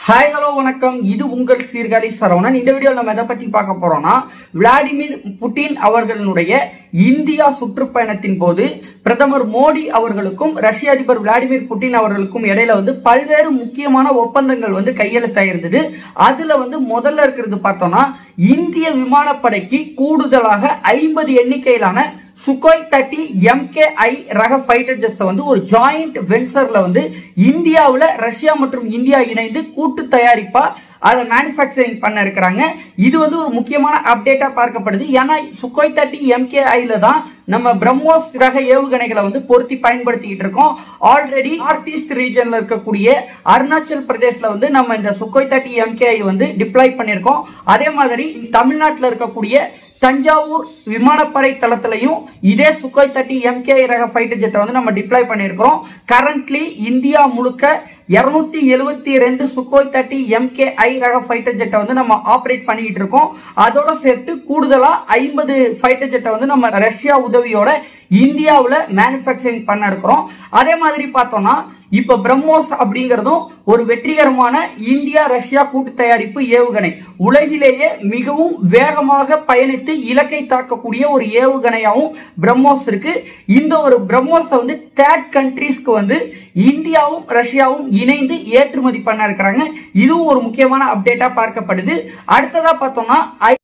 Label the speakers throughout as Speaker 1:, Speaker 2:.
Speaker 1: hi hello வணக்கம் இது உங்கள் சீர்காழி சரவணன் இந்த வீடியோவில் நம்ம எதை பத்தி பார்க்க போறோம்னா விளாடிமிர் புட்டின் அவர்களுடைய இந்தியா சுற்றுப்பயணத்தின் போது பிரதமர் மோடி அவர்களுக்கும் ரஷ்ய அதிபர் விளாடிமிர் புட்டின் அவர்களுக்கும் இடையில வந்து பல்வேறு முக்கியமான ஒப்பந்தங்கள் வந்து கையெழுத்தாயிருந்தது அதுல வந்து முதல்ல இருக்கிறது பார்த்தோம்னா இந்திய விமானப்படைக்கு கூடுதலாக ஐம்பது எண்ணிக்கையிலான சுகோய் தேர்ட்டி எம்கேஐ ரக ஃபைட்டர் ஜெட்ஸை வந்து ஒரு ஜாயிண்ட் வென்சர்ல வந்து இந்தியாவில் ரஷ்யா மற்றும் இந்தியா இணைந்து கூட்டு தயாரிப்பா அதை மேனுஃபேக்சரிங் பண்ண இருக்கிறாங்க இது வந்து ஒரு முக்கியமான அப்டேட்டா பார்க்கப்படுது ஏன்னா சுகோய் தேர்ட்டி எம்கேஐல தான் நம்ம பிரம்மோஸ் ரக ஏவுகணைகளை வந்து பொருத்தி பயன்படுத்திக்கிட்டு இருக்கோம் ஆல்ரெடி நார்த் ஈஸ்ட் ரீஜன்ல இருக்கக்கூடிய அருணாச்சல் பிரதேஷ்ல வந்து நம்ம இந்த சுகோய் தேர்ட்டி எம்கேஐ வந்து டிப்ளாய் பண்ணியிருக்கோம் அதே மாதிரி தமிழ்நாட்டில் இருக்கக்கூடிய தஞ்சாவூர் விமானப்படை தளத்திலையும் இதே சுக்கோய் தேர்ட்டி எம்கே ரக ஃபைட்டர் ஜெட்டை வந்து நம்ம டிப்ளாய் பண்ணியிருக்கிறோம் கரண்ட்லி இந்தியா முழுக்க இருநூத்தி எழுபத்தி ரெண்டு சுக்கோய் தேர்ட்டி எம்கே ஐ ரக ஃபைட்டர் ஜெட்டை வந்து நம்ம ஆப்ரேட் பண்ணிக்கிட்டு இருக்கோம் அதோட சேர்த்து கூடுதலா ஐம்பது ஃபைட்டர் ஜெட்டை வந்து நம்ம ரஷ்யா உதவியோட இந்தியாவில் மேனுஃபேக்சரிங் பண்ண இருக்கிறோம் அதே மாதிரி பார்த்தோம்னா இப்ப பிரம்மோஸ் அப்படிங்கிறதும் ஒரு வெற்றிகரமான இந்தியா ரஷ்யா கூட்டு தயாரிப்பு ஏவுகணை உலகிலேயே மிகவும் வேகமாக பயணித்து இலக்கை தாக்கக்கூடிய ஒரு ஏவுகணையாகவும் பிரம்மோஸ் இருக்கு இந்த ஒரு பிரம்மோஸை வந்து தேர்ட் கண்ட்ரீஸ்க்கு வந்து இந்தியாவும் ரஷ்யாவும் இணைந்து ஏற்றுமதி பண்ண இருக்கிறாங்க இதுவும் ஒரு முக்கியமான அப்டேட்டா பார்க்கப்படுது அடுத்ததா பார்த்தோம்னா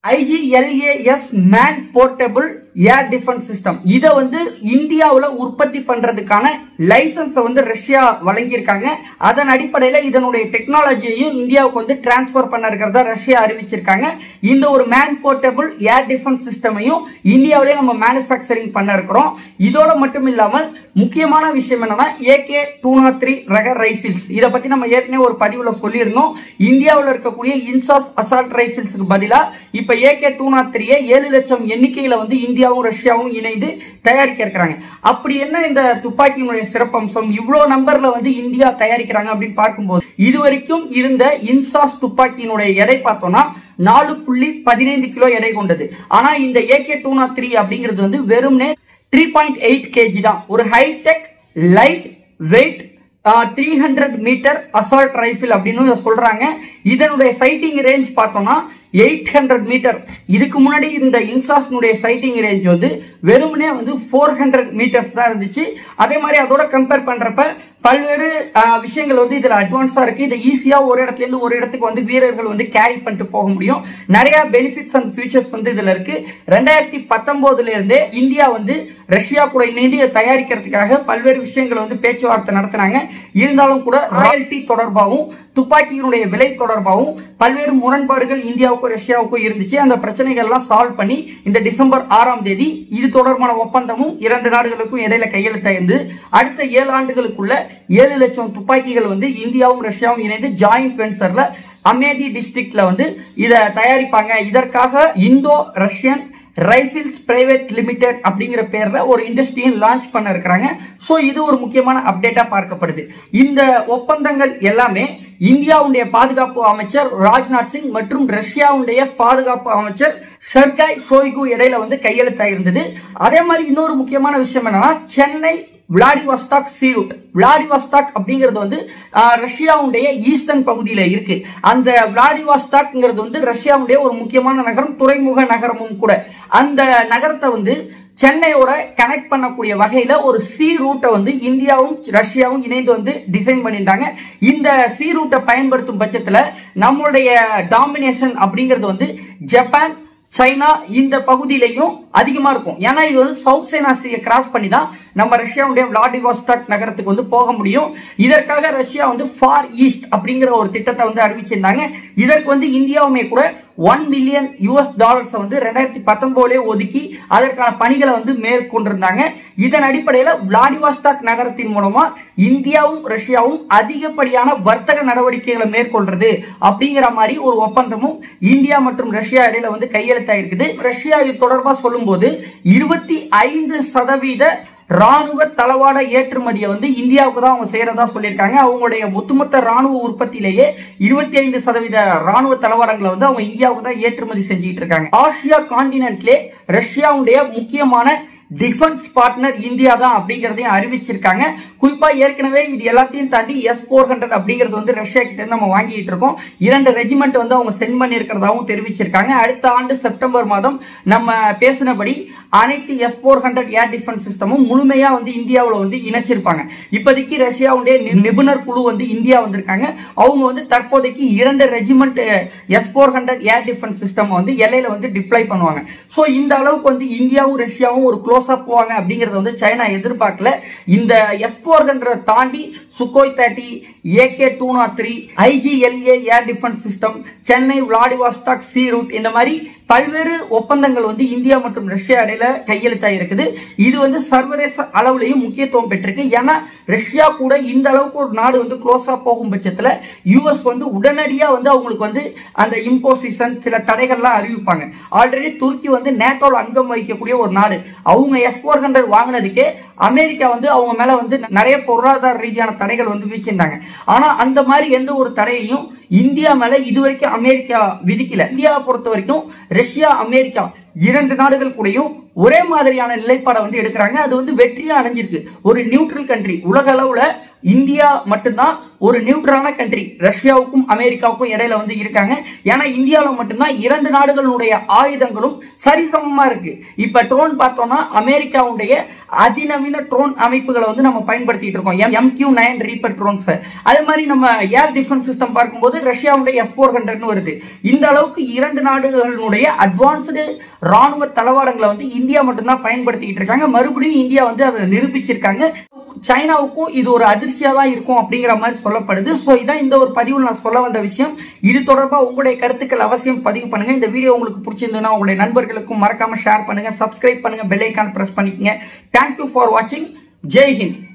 Speaker 1: IGLAS man portable air defence system இதை வந்து இந்தியாவில் உற்பத்தி பண்றதுக்கான லைசன்ஸை வந்து ரஷ்யா வழங்கியிருக்காங்க அதன் அடிப்படையில் இதனுடைய டெக்னாலஜியையும் இந்தியாவுக்கு வந்து டிரான்ஸ்ஃபர் பண்ண இருக்கிறதா ரஷ்யா அறிவிச்சிருக்காங்க இந்த ஒரு மேன் போர்ட்டபிள் ஏர் டிஃபென்ஸ் சிஸ்டமையும் இந்தியாவிலே நம்ம மேனுஃபேக்சரிங் பண்ண இருக்கிறோம் இதோட மட்டும் இல்லாமல் முக்கியமான விஷயம் என்னன்னா ஏகே டூ நாட் த்ரீ ரக ரைஃபிள்ஸ் இதை பத்தி நம்ம ஏற்கனவே ஒரு பதிவுல சொல்லியிருந்தோம் இந்தியாவில் இருக்கக்கூடிய இன்சாஸ் அசால்ட் ரைஃபிள்ஸ்க்கு பதிலா இப்ப ஏகே டூ நாட் த்ரீயை ஏழு லட்சம் எண்ணிக்கையில வந்து இந்தியாவும் ரஷ்யாவும் இணைந்து தயாரிக்க இருக்கிறாங்க அப்படி என்ன இந்த துப்பாக்கியினுடைய சிறப்பம்சம் இவ்வளவு நம்பர்ல வந்து இந்தியா தயாரிக்கிறாங்க அப்படின்னு பார்க்கும்போது இதுவரைக்கும் இருந்த இன்சாஸ் துப்பாக்கியினுடைய எடை பார்த்தோம்னா நாலு புள்ளி பதினைந்து கிலோ எடை கொண்டது ஆனா இந்த ஏகே டூ நாட் த்ரீ அப்படிங்கிறது வந்து வெறும்னே த்ரீ பாயிண்ட் எயிட் கேஜி தான் ஒரு hi tech light weight three hundred metre assault rifle அப்படின்னு சொல்றாங்க இதனுடைய சைட்டிங் ரேஞ்ச் பார்த்தோம்னா எயிட் ஹண்ட்ரட் மீட்டர் இதுக்கு முன்னாடி இந்த இன்சாஸ்னுடைய சைட்டிங் ரேஞ்ச் வந்து வெறுமனே வந்து ஃபோர் ஹண்ட்ரட் மீட்டர்ஸ் தான் இருந்துச்சு அதே மாதிரி அதோட கம்பேர் பண்றப்ப பல்வேறு விஷயங்கள் வந்து இதுல அட்வான்ஸா இருக்கு இதை ஈஸியா ஒரு இடத்துல இருந்து ஒரு இடத்துக்கு வந்து வீரர்கள் வந்து கேரி பண்ணிட்டு போக முடியும் நிறைய பெனிஃபிட்ஸ் அண்ட் ஃபியூச்சர்ஸ் வந்து இதுல இருக்கு ரெண்டாயிரத்தி பத்தொன்பதுல இருந்தே இந்தியா வந்து ரஷ்யா கூட இணைந்து இதை தயாரிக்கிறதுக்காக பல்வேறு விஷயங்கள் வந்து பேச்சுவார்த்தை நடத்தினாங்க இருந்தாலும் கூட ராயல்டி தொடர்பாகவும் துப்பாக்கியினுடைய விலை தொடர்பாகவும் பல்வேறு முரண்பாடுகள் இந்தியாவுக்கும் ரஷ்யாவுக்கும் இருந்துச்சு அந்த பிரச்சனைகள்லாம் சால்வ் பண்ணி இந்த டிசம்பர் ஆறாம் தேதி இது தொடர்பான ஒப்பந்தமும் இரண்டு நாடுகளுக்கும் இடையில கையெழுத்தாயிருந்து அடுத்த ஏழு ஆண்டுகளுக்குள்ள ஏழு லட்சம் துப்பாக்கிகள் வந்து இந்தியாவும் ரஷ்யாவும் இணைந்து ஜாயிண்ட் வென்சர்ல அமேதி டிஸ்ட்ரிக்ட்ல வந்து இதை தயாரிப்பாங்க இதற்காக Indo Russian rifles private limited அப்படிங்கிற பேர்ல ஒரு இண்டஸ்ட்ரியும் லான்ச் பண்ண இருக்கிறாங்க ஸோ இது ஒரு முக்கியமான அப்டேட்டா பார்க்கப்படுது இந்த ஒப்பந்தங்கள் எல்லாமே இந்தியாவுடைய பாதுகாப்பு அமைச்சர் ராஜ்நாத் சிங் மற்றும் ரஷ்யாவுடைய பாதுகாப்பு அமைச்சர் ஷர்காய் சோய்கு இடையில வந்து கையெழுத்தாயிருந்தது அதே மாதிரி இன்னொரு முக்கியமான விஷயம் என்னன்னா சென்னை விளாடிவாஸ்டாக் சீரூட் விளாடிவாஸ்டாக் அப்படிங்கிறது வந்து ரஷ்யாவுடைய ஈஸ்டர்ன் பகுதியில இருக்கு அந்த விளாடிவாஸ்டாக்ங்கிறது வந்து ரஷ்யாவுடைய ஒரு முக்கியமான நகரம் துறைமுக நகரமும் கூட அந்த நகரத்தை வந்து சென்னையோட கனெக்ட் பண்ணக்கூடிய வகையில ஒரு சி ரூட்டை வந்து இந்தியாவும் ரஷ்யாவும் இணைந்து வந்து டிசைன் பண்ணியிருந்தாங்க இந்த சி ரூட்டை பயன்படுத்தும் பட்சத்துல நம்மளுடைய டாமினேஷன் அப்படிங்கிறது வந்து ஜப்பான் சைனா இந்த பகுதியிலையும் அதிகமா இருக்கும் ஏன்னா இது வந்து சவுத் சைனா சீயை கிராஸ் பண்ணி தான் நம்ம ரஷ்யாவுடைய விளாடிவாஸ்டாக் நகரத்துக்கு வந்து போக முடியும் இதற்காக ரஷ்யா வந்து ஃபார் ஈஸ்ட் அப்படிங்கிற ஒரு திட்டத்தை வந்து அறிவிச்சிருந்தாங்க இதற்கு வந்து இந்தியாவுமே கூட ஒன் மில்லியன் யூஎஸ் டாலர்ஸ் வந்து ரெண்டாயிரத்தி பத்தொன்பதுலேயே ஒதுக்கி அதற்கான பணிகளை வந்து மேற்கொண்டிருந்தாங்க இதன் அடிப்படையில் விளாடிவாஸ்டாக் நகரத்தின் மூலமா இந்தியாவும் ரஷ்யாவும் அதிகப்படியான வர்த்தக நடவடிக்கைகளை மேற்கொள்றது அப்படிங்கிற மாதிரி ஒரு ஒப்பந்தமும் இந்தியா மற்றும் ரஷ்யா இடையில வந்து கையெழுத்தாயிருக்குது ரஷ்யா இது தொடர்பாக சொல்லும்போது இருபத்தி ஐந்து சதவீத ராணுவ தளவாட ஏற்றுமதியை வந்து இந்தியாவுக்கு தான் அவங்க செய்யறதா சொல்லியிருக்காங்க அவங்களுடைய ஒட்டுமொத்த ராணுவ உற்பத்தியிலேயே இருபத்தி ஐந்து சதவீத ராணுவ தளவாடங்களை வந்து அவங்க இந்தியாவுக்கு தான் ஏற்றுமதி செஞ்சுட்டு இருக்காங்க ஆசியா காண்டினென்ட்லே ரஷ்யாவுடைய முக்கியமான டிஃபென்ஸ் பார்ட்னர் இந்தியா தான் அப்படிங்கறதையும் அறிவிச்சிருக்காங்க குறிப்பா ஏற்கனவே இது எல்லாத்தையும் தாண்டி எஸ் போர் ஹண்ட்ரட் அப்படிங்கிறது வந்து ரஷ்யா கிட்ட இருந்து நம்ம வாங்கிட்டு இருக்கோம் இரண்டு ரெஜிமெண்ட் வந்து அவங்க சென்ட் பண்ணியிருக்கிறதாவும் தெரிவிச்சிருக்காங்க அடுத்த ஆண்டு செப்டம்பர் மாதம் நம்ம பேசினபடி அனைத்து S four hundred air defence சிஸ்டமும் முழுமையா வந்து இந்தியாவில் வந்து இணைச்சிருப்பாங்க இப்போதைக்கு ரஷ்யாவுடைய நி- நிபுணர் குழு வந்து இந்தியா வந்திருக்காங்க அவங்க வந்து தற்போதைக்கு இரண்டு regiment S four hundred air defence system வந்து எல்லையில வந்து டிப்ளை பண்ணுவாங்க ஸோ இந்த அளவுக்கு வந்து இந்தியாவும் ரஷ்யாவும் ஒரு க்ளோஸா போவாங்க அப்படிங்கறத வந்து சைனா எதிர்பார்க்கல இந்த எஸ் போர் ஹண்ட்ரட் தாண்டி Sukhoi thirty AK two naught three IGLA air defence system Chennai Vladivostok sea route இந்த மாதிரி பல்வேறு ஒப்பந்தங்கள் வந்து இந்தியா மற்றும் ரஷ்யா இடையில கையெழுத்தாகி இருக்குது இது வந்து சர்வதேச அளவுலையும் முக்கியத்துவம் பெற்றிருக்கு ஏன்னா ரஷ்யா கூட இந்த அளவுக்கு ஒரு நாடு வந்து க்ளோஸா போகும் பட்சத்துல யூஎஸ் வந்து உடனடியா வந்து அவங்களுக்கு வந்து அந்த இம்போசிஷன் சில தடைகள்லாம் அறிவிப்பாங்க ஆல்ரெடி துருக்கி வந்து நேட்டோல அங்கம் வகிக்கக்கூடிய ஒரு நாடு அவங்க எஸ் போர் ஹண்ட்ரட் வாங்கினதுக்கே அமெரிக்கா வந்து அவங்க மேல வந்து நிறைய பொருளாதார ரீதியான தடைகள் வந்து வீச்சிருந்தாங்க ஆனா அந்த மாதிரி எந்த ஒரு தடையையும் இந்தியா மேல இதுவரைக்கும் அமெரிக்கா விதிக்கல இந்தியாவை பொறுத்த வரைக்கும் ரஷ்யா அமெரிக்கா இரண்டு நாடுகள் கூடயும் ஒரே மாதிரியான நிலைப்பாடை வந்து எடுக்கிறாங்க அது வந்து வெற்றியா அடைஞ்சிருக்கு ஒரு நியூட்ரல் கண்ட்ரி உலக அளவுல இந்தியா மட்டும்தான் ஒரு நியூட்ரலான கண்ட்ரி ரஷ்யாவுக்கும் அமெரிக்காவுக்கும் இடையில வந்து இருக்காங்க ஏன்னா இந்தியாவில் மட்டும்தான் இரண்டு நாடுகளுடைய ஆயுதங்களும் சரிசமமா இருக்கு இப்ப ட்ரோன் பார்த்தோம்னா அமெரிக்காவுடைய அதிநவீன ட்ரோன் அமைப்புகளை வந்து நம்ம பயன்படுத்திட்டு இருக்கோம் M Q nine reaper drones அதே மாதிரி நம்ம ஏர் டிஃபென்ஸ் சிஸ்டம் பார்க்கும்போது ரஷ்யாவுடைய எஸ் ஃபோர் ஹண்ட்ரட்னு வருது இந்த அளவுக்கு இரண்டு நாடுகளுடைய அட்வான்ஸ்டு ராணுவ தளவாடங்களை வந்து இந்தியா மட்டும்தான் பயன்படுத்திக்கிட்டு இருக்காங்க மறுபடியும் இந்தியா வந்து அதை நிரூபிச்சிருக்காங்க சைனாவுக்கும் இது ஒரு அதிர்ச்சியா தான் இருக்கும் அப்படிங்கிற மாதிரி சொல்லப்படுது ஸோ இதான் இந்த ஒரு பதிவில் நான் சொல்ல வந்த விஷயம் இது தொடர்பா உங்களுடைய கருத்துக்கள் அவசியம் பதிவு பண்ணுங்க இந்த வீடியோ உங்களுக்கு பிடிச்சிருந்ததுன்னா உங்களுடைய நண்பர்களுக்கும் மறக்காம ஷேர் பண்ணுங்க சப்ஸ்கிரைப் பண்ணுங்க பெல் ஐக்கான் பிரஸ் பண்ணிக்கங்க தேங்க்யூ ஃபார் வாட்சிங் ஜெய் ஹிந்த்